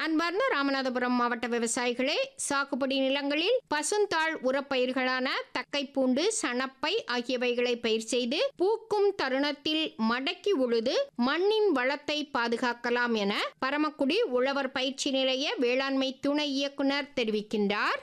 அன்பார்ந்த ராமநாதபுரம் மாவட்ட விவசாயிகளே சாகுபடி நிலங்களில் பசுந்தாள் உரப்பயிர்களான தக்கைப்பூண்டு சணப்பை ஆகியவைகளை பயிர் செய்து பூக்கும் தருணத்தில் மடக்கி உழுது மண்ணின் வளத்தை பாதுகாக்கலாம் என பரமக்குடி உழவர் பயிற்சி நிலைய வேளாண்மை துணை இயக்குனர் தெரிவிக்கின்றார்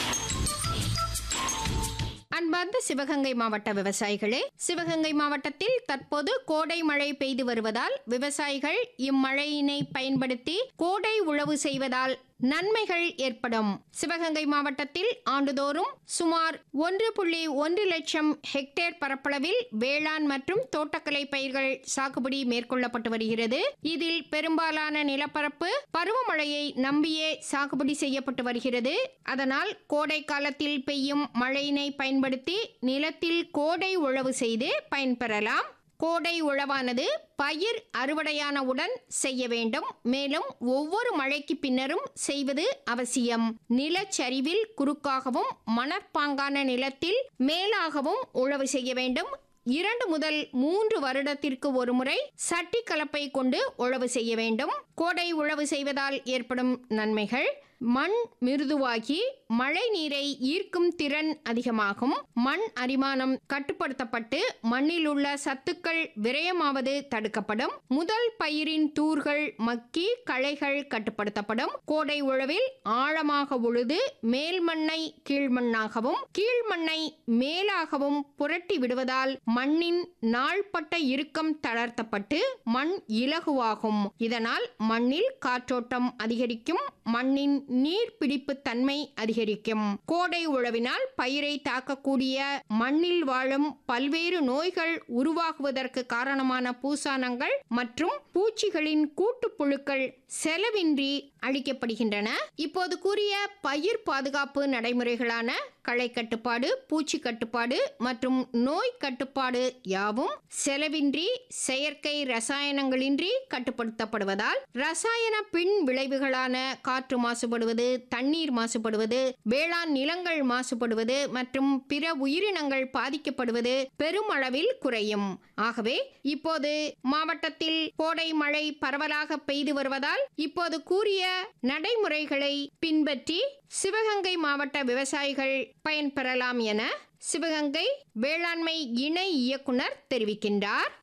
அன்பார்ந்த சிவகங்கை மாவட்ட விவசாயிகளே சிவகங்கை மாவட்டத்தில் தற்போது கோடை மழை பெய்து வருவதால் விவசாயிகள் இம்மழையினை பயன்படுத்தி கோடை உழவு செய்வதால் நன்மைகள் ஏற்படும் சிவகங்கை மாவட்டத்தில் ஆண்டுதோறும் சுமார் ஒன்று புள்ளி ஒன்று லட்சம் ஹெக்டேர் பரப்பளவில் வேளாண் மற்றும் தோட்டக்கலை பயிர்கள் சாகுபடி மேற்கொள்ளப்பட்டு வருகிறது இதில் பெரும்பாலான நிலப்பரப்பு பருவமழையை நம்பியே சாகுபடி செய்யப்பட்டு வருகிறது அதனால் கோடை காலத்தில் பெய்யும் மழையினை பயன்படுத்தி நிலத்தில் கோடை உழவு செய்து பயன்பெறலாம் கோடை உழவானது பயிர் அறுவடையானவுடன் செய்ய வேண்டும் மேலும் ஒவ்வொரு மழைக்கு பின்னரும் செய்வது அவசியம் நிலச்சரிவில் குறுக்காகவும் மணற்பாங்கான நிலத்தில் மேலாகவும் உழவு செய்ய வேண்டும் இரண்டு முதல் மூன்று வருடத்திற்கு ஒரு முறை சட்டி கலப்பை கொண்டு உழவு செய்ய வேண்டும் கோடை உழவு செய்வதால் ஏற்படும் நன்மைகள் மண் மிருதுவாகி மழை நீரை ஈர்க்கும் திறன் அதிகமாகும் மண் அரிமானம் கட்டுப்படுத்தப்பட்டு மண்ணில் உள்ள சத்துக்கள் விரயமாவது தடுக்கப்படும் முதல் பயிரின் தூர்கள் மக்கி களைகள் கட்டுப்படுத்தப்படும் கோடை உழவில் ஆழமாக உழுது மேல் மண்ணை கீழ்மண்ணாகவும் கீழ்மண்ணை மேலாகவும் புரட்டி விடுவதால் மண்ணின் நாள்பட்ட இறுக்கம் தளர்த்தப்பட்டு மண் இலகுவாகும் இதனால் மண்ணில் காற்றோட்டம் அதிகரிக்கும் மண்ணின் நீர்பிடிப்பு தன்மை அதிகரிக்கும் கோடை உழவினால் பயிரை தாக்கக்கூடிய மண்ணில் வாழும் பல்வேறு நோய்கள் உருவாகுவதற்கு காரணமான பூசானங்கள் மற்றும் பூச்சிகளின் கூட்டுப்புழுக்கள் செலவின்றி அழிக்கப்படுகின்றன இப்போது கூறிய பயிர் பாதுகாப்பு நடைமுறைகளான களை கட்டுப்பாடு பூச்சி கட்டுப்பாடு மற்றும் நோய் கட்டுப்பாடு யாவும் செலவின்றி செயற்கை ரசாயனங்களின்றி கட்டுப்படுத்தப்படுவதால் ரசாயன பின் விளைவுகளான காற்று மாசுபடுவது தண்ணீர் மாசுபடுவது வேளாண் நிலங்கள் மாசுபடுவது மற்றும் பிற உயிரினங்கள் பாதிக்கப்படுவது பெருமளவில் குறையும் ஆகவே இப்போது மாவட்டத்தில் கோடை மழை பரவலாக பெய்து வருவதால் இப்போது கூறிய நடைமுறைகளை பின்பற்றி சிவகங்கை மாவட்ட விவசாயிகள் பயன்பெறலாம் என சிவகங்கை வேளாண்மை இணை இயக்குனர் தெரிவிக்கின்றார்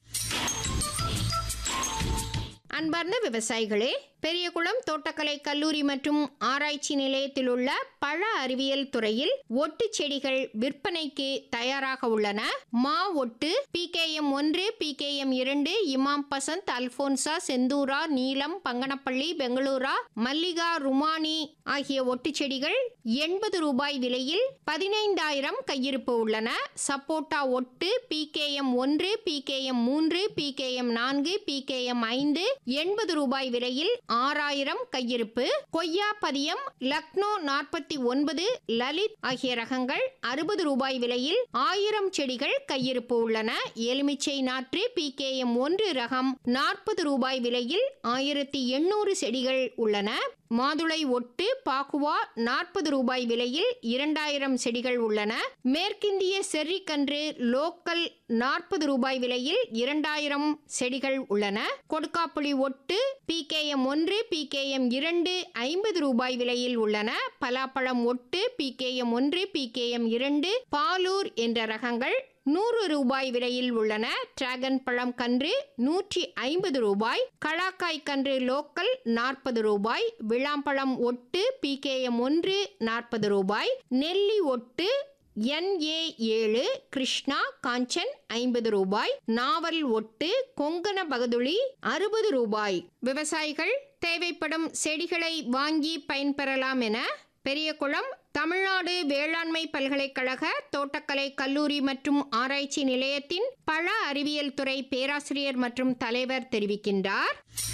அன்பார்ந்த விவசாயிகளே பெரியகுளம் தோட்டக்கலை கல்லூரி மற்றும் ஆராய்ச்சி நிலையத்தில் உள்ள பழ அறிவியல் துறையில் ஒட்டு செடிகள் விற்பனைக்கு தயாராக உள்ளன மா ஒட்டு பிகேஎம் ஒன்று பிகேஎம் இரண்டு இமாம் பசந்த் அல்போன்சா செந்தூரா நீலம் பங்கனப்பள்ளி பெங்களூரா மல்லிகா ருமானி ஆகிய ஒட்டு செடிகள் எண்பது ரூபாய் விலையில் பதினைந்தாயிரம் கையிருப்பு உள்ளன சப்போட்டா ஒட்டு பிகேஎம் ஒன்று பிகேஎம் மூன்று பிகேஎம் நான்கு பிகேஎம் ஐந்து எண்பது ரூபாய் விலையில் ஆறாயிரம் கையிருப்பு கொய்யா பதியம் லக்னோ நாற்பத்தி ஒன்பது லலித் ஆகிய ரகங்கள் அறுபது ரூபாய் விலையில் ஆயிரம் செடிகள் கையிருப்பு உள்ளன எலுமிச்சை நாற்று பிகேஎம் ஒன்று ரகம் நாற்பது ரூபாய் விலையில் ஆயிரத்தி எண்ணூறு செடிகள் உள்ளன மாதுளை ஒட்டு பாக்குவா நாற்பது ரூபாய் விலையில் இரண்டாயிரம் செடிகள் உள்ளன மேற்கிந்திய செர்ரிக்கன்று லோக்கல் நாற்பது ரூபாய் விலையில் இரண்டாயிரம் செடிகள் உள்ளன கொடுக்காப்புளி ஒட்டு பிகேஎம் ஒன்று பிகேஎம் இரண்டு ஐம்பது ரூபாய் விலையில் உள்ளன பலாப்பழம் ஒட்டு பிகேஎம் ஒன்று பிகேஎம் இரண்டு பாலூர் என்ற ரகங்கள் நூறு ரூபாய் விலையில் உள்ளன டிராகன் பழம் கன்று நூற்றி ஐம்பது ரூபாய் கலாக்காய் கன்று லோக்கல் நாற்பது ரூபாய் விளாம்பழம் ஒட்டு பிகேஎம் ஒன்று நாற்பது ரூபாய் நெல்லி ஒட்டு என்ஏ ஏழு கிருஷ்ணா காஞ்சன் ஐம்பது ரூபாய் நாவல் ஒட்டு கொங்கண பகதுளி அறுபது ரூபாய் விவசாயிகள் தேவைப்படும் செடிகளை வாங்கி பயன்பெறலாம் என பெரியகுளம் தமிழ்நாடு வேளாண்மை பல்கலைக்கழக தோட்டக்கலை கல்லூரி மற்றும் ஆராய்ச்சி நிலையத்தின் பழ அறிவியல் துறை பேராசிரியர் மற்றும் தலைவர் தெரிவிக்கின்றார்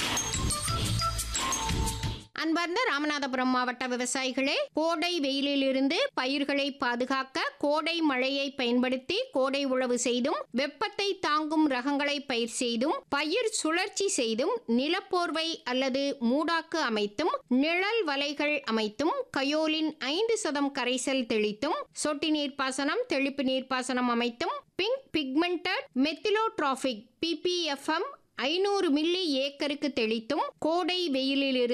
அன்பார்ந்த ராமநாதபுரம் மாவட்ட விவசாயிகளே கோடை வெயிலிலிருந்து பயிர்களை பாதுகாக்க கோடை மழையை பயன்படுத்தி கோடை உழவு செய்தும் வெப்பத்தை தாங்கும் ரகங்களை பயிர் செய்தும் பயிர் சுழற்சி செய்தும் நிலப்போர்வை அல்லது மூடாக்கு அமைத்தும் நிழல் வலைகள் அமைத்தும் கயோலின் ஐந்து சதம் கரைசல் தெளித்தும் சொட்டு நீர்ப்பாசனம் தெளிப்பு நீர்ப்பாசனம் அமைத்தும் பிங்க் பிக்மெண்டட் மெத்திலோட்ராபிக் பிபிஎஃப்எம் ஐநூறு மில்லி ஏக்கருக்கு தெளித்தும் கோடை வெயிலிலிருந்து